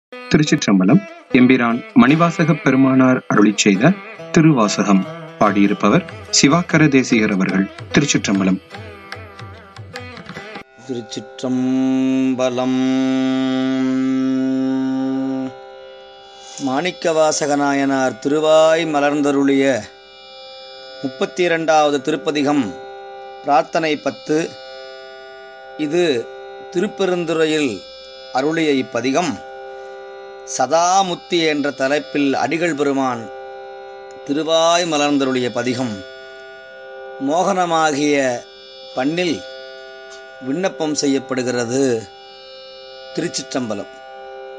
திருச்சிற்றம்பலம் எம்பிரான் மணிவாசக பெருமானார் அருளிச் செய்த திருவாசகம் பாடியிருப்பவர் சிவாக்கர தேசிகர் அவர்கள் திருச்சிற்றம்பலம் திருச்சிற்றம்பலம் மாணிக்கவாசகநாயனார் திருவாய் மலர்ந்தருளிய முப்பத்தி இரண்டாவது திருப்பதிகம் பிரார்த்தனை பத்து இது திருப்பெருந்துறையில் அருளிய இப்பதிகம் சதாமுத்தி என்ற தலைப்பில் அடிகள் பெருமான் திருவாய் மலர்ந்தருளிய பதிகம் மோகனமாகிய பண்ணில் விண்ணப்பம் செய்யப்படுகிறது திருச்சிற்றம்பலம்